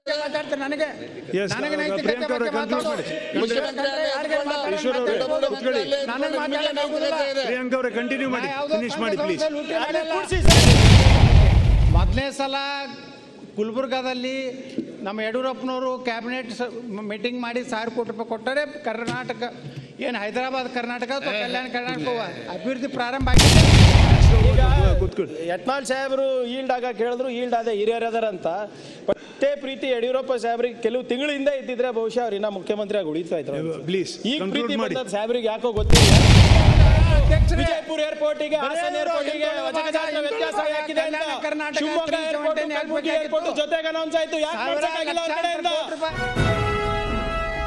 ಮಾತಾಡ್ತಾರೆ ನನಗೆ Yes, ನನಗೆ uh, ನೈತಿಕತೆ ಪ್ರಿಯಾಂಕಾ ಅವರೇ, ಬಗ್ಗೆ conclude ಮಾತಾಡು. ಮಾಡಿ. ಮುಖ್ಯಮಂತ್ರಿ ಯಾರಿಗೆ ಮಾತಾಡೋದು ಈಶ್ವರ್ ಅವರೇ, ಮಾತಾಡು. ಕೂತ್ಕೊಳ್ಳಿ. ನನಗೆ ಮಾತಾಡೋಕೆ ಆಗುದಿಲ್ಲ. ಪ್ರಿಯಾಂಕ ಅವರೇ ಕಂಟಿನ್ಯೂ ಮಾಡಿ ನಾ ಯಾವುದೋ ಫಿನಿಶ್ ಮಾಡಿ ಕಾಂಗ್ರೆಸ್ ಪ್ಲೀಸ್ ಲೂಟಿ ಮಾಡಿಲ್ಲ. ಮೊದಲನೇ ಸಲ ಗುಲ್ಬರ್ಗಾದಲ್ಲಿ ನಮ್ಮ ಯಡಿಯೂರಪ್ಪನವರು ಕ್ಯಾಬಿನೆಟ್ ಮೀಟಿಂಗ್ ಮಾಡಿ ಸಾವಿರ ಕೋಟಿ ರೂಪಾಯಿ ಕೊಟ್ಟರೆ ಕರ್ನಾಟಕ ಏನು ಹೈದರಾಬಾದ್ ಕರ್ನಾಟಕ ಅಥವಾ ಕಲ್ಯಾಣ ಕರ್ನಾಟಕ ಅಭಿವೃದ್ಧಿ ಪ್ರಾರಂಭ ಆಗಿದೆ ಕೂತ್ಕೊಳ್ಳಿ ಯತ್ನಾಳ್ ಸಾಹೇಬರು ಈಲ್ಡ್ ಆಗ ಕೇಳಿದ್ರು ಈಲ್ಡ್ ಆದ ಹಿರಿಯರು ಅದಾರಂತ ಮತ್ತೆ ಪ್ರೀತಿ ಯಡಿಯೂರಪ್ಪ ಸಾಹೇಬ್ರಿಗೆ ಕೆಲವು ತಿಂಗಳಿಂದ ಇದ್ದಿದ್ರೆ ಬಹುಶಃ ಅವ್ರು ಇನ್ನ ಮುಖ್ಯಮಂತ್ರಿ ಆಗಿ ಉಳಿತಾ ಇದ್ರು ಪ್ಲೀಸ್ ಈಗ ಕನ್ಕ್ಲೂಡ್ ಪ್ರೀತಿ ಮಾಡಿ ಬಂದದ್ದು ಸಾಹೇಬ್ರಿಗೆ ಯಾಕೋ ಗೊತ್ತಿಲ್ಲ ಅಧ್ಯಕ್ಷರೇ, ವಿಜಯಪುರ ಏರ್ಪೋರ್ಟಿಗೆ ಹಾಸನ ಏರ್ಪೋರ್ಟಿಗೆ ವಜಗಜಾತ್ರೆ ವ್ಯತ್ಯಾಸ ಯಾಕಿದೆ ಅಂತ ಕಲ್ಯಾಣ ಕರ್ನಾಟಕ ಶಿವಮೊಗ್ಗ ಏರ್ಪೋರ್ಟ್ 370 ಕಲಬುರಗಿ ಏರ್ಪೋರ್ಟ್ ಜೊತೆಗೆ ಅನೌನ್ಸ್ ಆಯ್ತು ಯಾಕೆ ಸಾವಿರ ಮಾಡ್ಸಕ್ಕಾಗಿಲ್ಲ ಅವ್ರ ಲಕ್ಷಾಂತರ ಕಡೆಯಿಂದ ಕೋಟಿ ರೂಪಾಯಿ.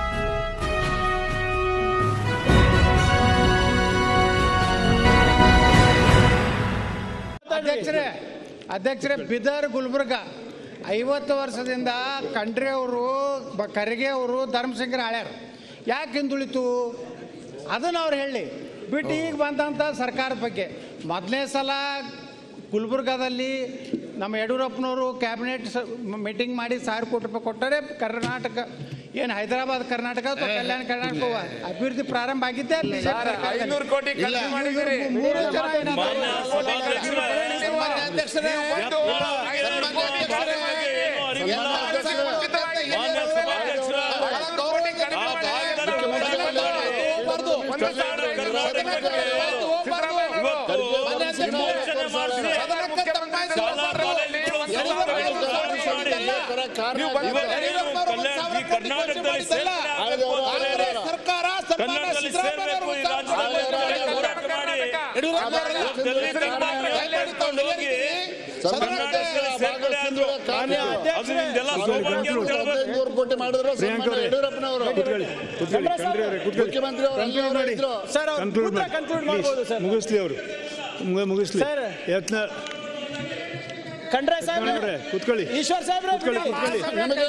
ಅಧ್ಯಕ್ಷರೇ ಅಧ್ಯಕ್ಷರೇ ಬಿದರ್ ಗುಲ್ಬರ್ಗ ಐವತ್ತು ವರ್ಷದಿಂದ ಖಂಡ್ರೆ ಅವರು ಬ ಖರ್ಗೆ ಅವರು ಧರ್ಮಸಿಂಗ್ರ ಆಳ್ಯಾರ ಯಾಕೆ ಹಿಂದುಳಿತು ಅದನ್ನು ಅವ್ರು ಹೇಳಿ ಬಿಟ್ಟು ಈಗ ಬಂದಂಥ ಸರ್ಕಾರದ ಬಗ್ಗೆ ಮೊದಲನೇ ಸಲ ಗುಲ್ಬರ್ಗಾದಲ್ಲಿ ನಮ್ಮ ಯಡಿಯೂರಪ್ಪನವರು ಕ್ಯಾಬಿನೆಟ್ ಮೀಟಿಂಗ್ ಮಾಡಿ ಸಾವಿರ ಕೋಟಿ ರೂಪಾಯಿ ಕೊಟ್ಟರೆ ಕರ್ನಾಟಕ ಏನು ಹೈದರಾಬಾದ್ ಕರ್ನಾಟಕ ಅಥವಾ ಕಲ್ಯಾಣ ಕರ್ನಾಟಕ ಅಭಿವೃದ್ಧಿ ಪ್ರಾರಂಭ ಆಗಿದ್ದೆ BJP ಸರ್ಕಾರದಲ್ಲಿ. ಐನೂರು ಕೋಟಿ ಖರ್ಚು ಮಾಡಿದ್ದೀರಿ ಮೂರು ಜನ ಏನಾದ್ರು- ಸನ್ಮಾನ್ಯ ಅಧ್ಯಕ್ಷರೇ, ಒಂದು ಐನೂರು ಕೋಟಿ ಖರ್ಚು ಮಾಡಿದ್ದೀರಿ. ಎಲ್ಲ ಅಧ್ಯಕ್ಷರು ಖಚಿತವಾಗಿ ಮಾನ್ಯ ಸಭಾಧ್ಯಕ್ಷರ ಐನೂರು ಕೋಟಿ ಕಡಿಮೆ ಮಾಡಿ. ಹೋಗ್ಬಾರ್ದು. ಒಂದು ಸಾವಿರ ಐನೂರು ಕೋಟಿ ಕಡಿಮೆ ಮಾಡಿ. ಇವತ್ತು ವಿಮೋಚನೆ ಮಾಡಿಸಿ ಮುಖ್ಯಮಂತ್ರಿ ಶಾಲಾ ಕಾಲೇಜುಗಳು ಒಂದು ಸಾವಿರ ಐನೂರು ಕೋಟಿ ಮಾಡಿ ನೀವು ಬಂದು ಇವತ್ತು ಕಲ್ಯಾಣ ಈ ಕರ್ನಾಟಕದಲ್ಲಿ ಸೇರ್ಪಡೆ ಆಗಬೇಕು ಅಂದ್ರೆ ಸರ್ಕಾರ ಕನ್ನಡದಲ್ಲಿ ಸೇರ್ಬೇಕು ಈ ರಾಜ್ಯದಲ್ಲಿ ಅಂತ ಹೇಳಿ ಹೋರಾಟ ಮಾಡಿ ದಲಿತರ ಮಾತ್ರ ಕರ್ಕೊಂಡು ಹೋಗಿ ಕರ್ನಾಟಕದಲ್ಲಿ ಸೇರ್ಪಡೆ ಆದ್ರು ಅದು ನಿಮ್ದೆಲ್ಲ ಸೌಭಾಗ್ಯ ಅಂತ ಹೇಳ್ಬೇಕು ಕೋಟಿ ಮಾಡಿದ್ರು ಪ್ರಿಯಾಂಕ ಅವರೇ ಯಡಿಯೂರಪ್ಪನವರು ಕೂತ್ಕೊಳ್ಳಿ ಕೂತ್ಕೊಳ್ಳಿ ಖಂಡ್ರೆ ಅವರೇ ಕೂತ್ಕೊಳ್ಳಿ ಮುಖ್ಯಮಂತ್ರಿ ಅವರು ಅಲ್ಲಿ ಕನ್ಕ್ಲೂಡ್ ಮಾಡಿ ಇದ್ರು. ಸರ್ ಅವ್ರು ಕನ್ಕ್ಲೂಡ್ ಕೂತ್ರೆ ಮಾಡಿ conclude Please, ಮಾಡ್ಬೋದು ಸರ್. ಮುಗಿಸ್ಲಿ ಅವರು ಮುಗ- ಮುಗಿಸ್ಲಿ ಸರ್. ಯತ್ನ ಖಂಡ್ರೆ ಸಾಹೇಬ್ರೆ ಅವರೇ ಕೂತ್ಕೊಳ್ಳಿ ಈಶ್ವರ್ ಸಾಹೇಬ್ರೆ ಕೂತ್ಕೊಳ್ಳಿ ಕೂತ್ಕೊಳ್ಳಿ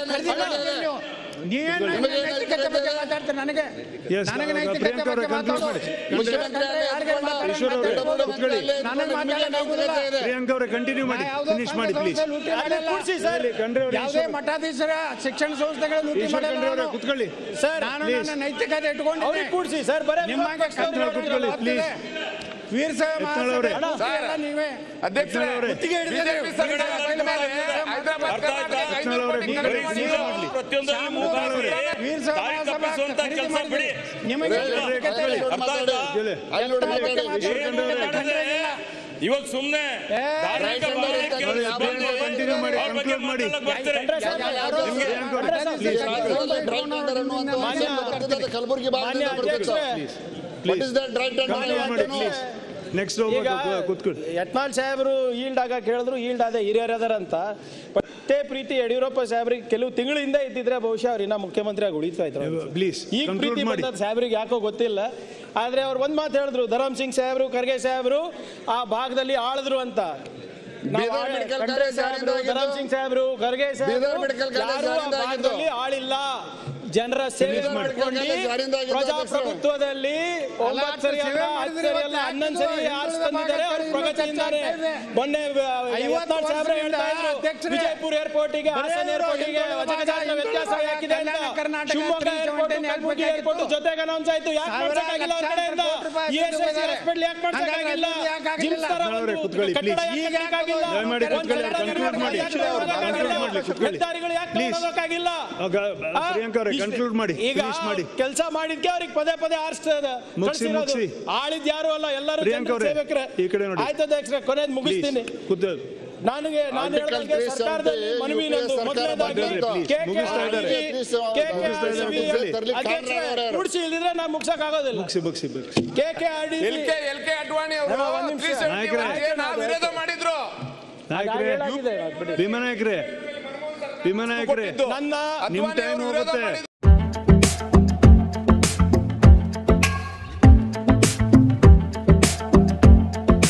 ನೀವೇನು ನೈತಿಕತೆ ಬಗ್ಗೆ ಮಾತಾಡ್ತಾರೆ ನನಗೆ Yes, ನನಗೆ uh, ನೈತಿಕತೆ ಪ್ರಿಯಾಂಕ ಅವರೇ ಬಗ್ಗೆ conclude ಮಾತಾಡು. ಮಾಡಿ. ಮುಖ್ಯಮಂತ್ರಿ ಯಾರಿಗೆ ಮಾತಾಡೋದು ಈಶ್ವರ್ ಅವರೇ ಮಾತಾಡ್ಬೋದು. ಕೂತ್ಕೊಳ್ಳಿ ನನಗೆ ಮಾತಾಡೋಕೆ ಆಗುದಿಲ್ಲ. ಪ್ರಿಯಾಂಕ ಅವರೇ ಕಂಟಿನ್ಯೂ ಮಾಡಿ ನಾ ಯಾವುದೋ ಫಿನಿಶ್ ಮಾಡಿ ಕಾಂಗ್ರೆಸ್ ಪ್ಲೀಸ್ ಲೂಟಿ ಮಾಡಿಲ್ಲ. ಕೂರ್ಸಿ ಸರ್. ಖಂಡ್ರೆ ಅವರೇ ಯಾವುದೇ ಮಠಾಧೀಶರ ಶಿಕ್ಷಣ ಸಂಸ್ಥೆಗಳ ಲೂಟಿ ಈಶ್ವರ್ ಖಂಡ್ರೆ ಅವರೇ ಮಾಡಿಲ್ಲ ಕೂತ್ಕೊಳ್ಳಿ ಸರ್ ನಾನು Please. ನನ್ನ ನೈತಿಕತೆ ಇಟ್ಕೊಂಡು ಅವ್ರಿಗೆ ಕೂಡ್ಸಿ ಸರ್ ಬರೇ ನಿಮ್ಮಾಗೆ ಕೂತ್ಕೊಳ್ಳಿ, ಕೂತ್ಕೊಳ್ಳಿ, please. ವೀರ ಸಹ ಎತ್ನಾಳ್ ಅವರೇ. ಎಲ್ಲ ನೀವೇ ಅಧ್ಯಕ್ಷರೇ ಎತ್ನಾಳ್ ಅವರೇ. ಗುತ್ತಿಗೆ ಹಿಡಿದಿದ್ದೀರಿ. ಬಿಜೆಪಿ ಸರ್ಕಾರ ಬಂದ ಮೇಲೆ ಹೈದರಾಬಾದ್ ಅರ್ಥ ಆಯ್ತಾ? ಕರ್ನಾಟಕ ಐನೂರು ಎತ್ನಾಳ್ ಅವರೇ, ಕೋಟಿ ನೀವು ಖರ್ಚು ನೀವು ಮಾಡಿದ್ದೀರಿ. ಮಾಡ್ಲಿ. ಪ್ರತಿಯೊಂದರಲ್ಲಿ ಮುಖಾಂತರ ವೀರ ಸಹ ದಾರಿ ಮಹಾಸಭಾ ತಪ್ಪಿಸುವಂತ ಖರೀದಿ ಕೆಲಸ ಮಾಡಿದ್ದೀರಿ. ಬಿಡಿ ನಿಮಗೆ ಖಂಡ್ರೆ, ನೈತಿಕತೆ ಕೂತ್ಕೊಳ್ಳಿ. ಇಲ್ಲ. ಅರ್ಥ ಆಯ್ತಾ ಹೇಳಿ. ಅಲ್ಲಿ ನೋಡಿ ಮಾತಾಡಿ. ಇವಾಗ ಸುಮ್ನೆ ಧಾರ್ಮಿಕ ಭಾವನೆಗೆ ನೋಡಿ, ಬಂದು continue ಮಾಡಿ, ಅವ್ರ ಬಗ್ಗೆ conclude ಮಾಡಿ. ಮಾತಾಡಕ್ ಬರ್ತಾರೆ. ಯಾರೋ ಪ್ರಿಯಾಂಕ ಅವರೇ, ಮಠಾಧೀಶರು please. ಕೈಗೊಂಡು ಡ್ರೈವ್ ಟೆಂಡರ್ ಅನ್ನುವಂಥ ಒಂದು ಮಾನ್ಯ ಸಂಗತಿ ಬರ್ತಿದೆ, ಅದು ಕಲಬುರಗಿ ಮಾನ್ಯ ಭಾಗದಿಂದ ಬರ್ತಿತ್ತು. ಅಧ್ಯಕ್ಷರೇ What is that drive tender? Conclude ಮಾಡಿ ಪ್ಲೀಸ್ ನೆಕ್ಸ್ಟ್ ಈಗ ಹೋಗ್ಬೇಕು ಕೂತ್ಕೊಳ್ಳಿ ಯತ್ನಾಳ್ ಸಾಹೇಬರು ಈಲ್ಡ್ ಆಗ ಕೇಳಿದ್ರು ಈಲ್ಡ್ ಆದ ಹಿರಿಯರು ಅದಾರಂತ ಮತ್ತೆ ಪ್ರೀತಿ ಯಡಿಯೂರಪ್ಪ ಸಾಹೇಬ್ರಿಗೆ ಕೆಲವು ತಿಂಗಳಿಂದ ಇದ್ದಿದ್ರೆ ಬಹುಶಃ ಅವ್ರು ಇನ್ನ ಮುಖ್ಯಮಂತ್ರಿ ಆಗಿ ಉಳಿತಾ ಇದ್ರು ಪ್ಲೀಸ್ ಈಗ ಕನ್ಕ್ಲೂಡ್ ಪ್ರೀತಿ ಮಾಡಿ ಬಂದದ್ದು ಸಾಹೇಬ್ರಿಗೆ ಯಾಕೋ ಗೊತ್ತಿಲ್ಲ ಆದ್ರೆ ಅವ್ರು ಒಂದ್ ಮಾತು ಹೇಳಿದ್ರು ಧರಮ್ ಸಿಂಗ್ ಸಾಹೇಬ್ರು ಖರ್ಗೆ ಸಾಹೇಬ್ರು ಆ ಭಾಗದಲ್ಲಿ ಆಳಿದ್ರು ಅಂತ ನಾವು ಬೀದರ್ ಆಳಿ- ಮೆಡಿಕಲ್ ಖಂಡ್ರೆ ಕಾಲೇಜ್ ಸಾಹೇಬ್ರು, ಯಾರಿಂದ ಧರಮ್ ಸಿಂಗ್ ಸಾಹೇಬ್ರು ಖರ್ಗೆ ಬೀದರ್ ಸಾಹೇಬ್ರು ಮೆಡಿಕಲ್ ಕಾಲೇಜ್ ಯಾರೂ ಆ ಯಾರಿಂದ ಆಗಿದ್ದು? ಭಾಗದಲ್ಲಿ ಆಳಿಲ್ಲ ಜನರ ಸೇವೆ ಬೀದರ್ ಮೆಡಿಕಲ್ ಮಾಡ್ಕೊಂಡು ಕಾಲೇಜ್ ಯಾರಿಂದ ಆಗಿದ್ದು ಪ್ರಜಾಪ್ರಭುತ್ವದಲ್ಲಿ ಒಂಬತ್ತು ಸರಿ ಅಲ್ಲ ಹತ್ತು ಸರಿ ಅಲ್ಲ ಹನ್ನೊಂದು ಸರಿ ಆರ್ಸ್ ತಂದಿದ್ದಾರೆ ಅವ್ರು ಪ್ರಗತಿಯಿಂದಾನೆ ಮೊನ್ನೆ ಯತ್ನಾಳ್ ಸಾಹೇಬ್ರೆ ಹೇಳ್ತಾ ಇದ್ರು ವಿಜಯಪುರ ಏರ್ಪೋರ್ಟಿಗೆ ಹಾಸನ ಏರ್ಪೋರ್ಟಿಗೆ ವಜಗಜಾತ್ರೆ ವ್ಯತ್ಯಾಸ ಯಾಕಿದೆ ಅಂತ ಶಿವಮೊಗ್ಗ ಏರ್ಪೋರ್ಟ್ ಕಲಬುರಗಿ ಏರ್ಪೋರ್ಟ್ ಜೊತೆಗೆ ಅನೌನ್ಸ್ ಆಯ್ತು ಯಾಕೆ ಮಾಡ್ಸಕ್ಕಾಗಿಲ್ಲ ಅವ್ರ ಕಡೆಯಿಂದ ಇಎಸ್ಐಸಿ ಹಾಸ್ಪಿಟಲ್ ಯಾಕೆ ಮಾಡ್ಸಕ್ಕಾಗಿಲ್ಲ ಜಿಮ್ಸ್ ತರ ಅವರೇ, ಒಂದು ಕೂತ್ಕೊಳ್ಳಿ, ಕಟ್ಟಡ please. ಯಾಕೆ ಕಟ್ಟಕ್ಕಾಗಿಲ್ಲ? ದಯಮಾಡಿ ಒಂದು ಕೂತ್ಕೊಳ್ಳಿ, ಕಟ್ಟಡ conclude ಮಾಡಿ. ಯಾಕೆ ಕಟ್ಟಕ್ಕಾಗಿಲ್ಲ? conclude ಮಾಡಿ, ಕೂತ್ಕೊಳ್ಳಿ. ಹೆದ್ದಾರಿಗಳು ಯಾಕೆ Please. ಹೋಗೋಕ್ಕಾಗಿಲ್ಲ ಆಗ, ಪ್ರಿಯಾಂಕ ಅವರೇ ಇಷ್ಟು- ಕನ್ಕ್ಲೂಡ್ ಮಾಡಿ ಈಗ ಫಿನಿಶ್ ಮಾಡಿ ಕೆಲಸ ಮಾಡಿದ್ಕೆ ಅವ್ರಿಗೆ ಪದೇ ಪದೇ ಆರಿಸ್ತದ ಮುಗ್ಸಿ, ಮುಗ್ಸಿ. ಆಳಿದ್ ಯಾರು ಅಲ್ಲ ಎಲ್ಲರೂ ಪ್ರಿಯಾಂಕ ಜನರ ಅವರೇ, ಸೇವಕರೇ ಈ ಕಡೆ ನೋಡಿ. ಆಯ್ತು ಅಧ್ಯಕ್ಷರೇ ಕೊನೆಯದು ಮುಗಿಸ್ತೀನಿ ಪ್ಲೀಸ್ ಕೂತ ನನಗೆ ನಾನು Article ಹೇಳಿದಂಗೆ 370 ಸರ್ಕಾರದಲ್ಲಿ ಮನವಿ UPA ನಂದು ಸರ್ಕಾರ ಮೊದಲನೇದಾಗಿ ಬಂದಿದ್ದು. Please, ಮುಗಿಸ್ತಾ ಇದ್ದಾರೆ. ಮುಗಿಸ್ತಾ ಇದ್ದಾರೆ. ತರ್ಲಿಕ್ಕೆ ಕಾರಣ ಅಧ್ಯಕ್ಷರೇ ಯಾರು? ಕುಡ್ಸಿ ಇಲ್ದಿದ್ರೆ ನಾವು ಮುಗ್ಸಕ್ ಆಗೋದಿಲ್ಲ ಮುಗಿಸಿ ಮುಗಿಸಿ ಮುಗಿಸಿ K K R D L K L K Advani ಅವರು ಹಾ, ಒಂದ್ ನಿಮಿಷ. 370 ನಾಯಕರೇ. ವರೆಗೆ ನಾವು ವಿರೋಧ ಮಾಡಿದ್ರು ನಾಯಕರೇ ಹೇಳಾಗಿದೆ ಬಿಡಿ. ಭೀಮಾ ನಾಯಕರೇ ಭೀಮಾ ನಾಯಕರೇ ನನ್ನ ನಿಮ್ ಅದ್ವಾನಿ ಟೈಮ್ ಅವರು ವಿರೋಧ ಹೋಗುತ್ತೆ ಮಾಡಿದ್ರು.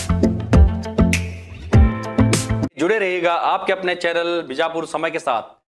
जुड़े रहिएगा आपके अपने चैनल बीजापुर समय के साथ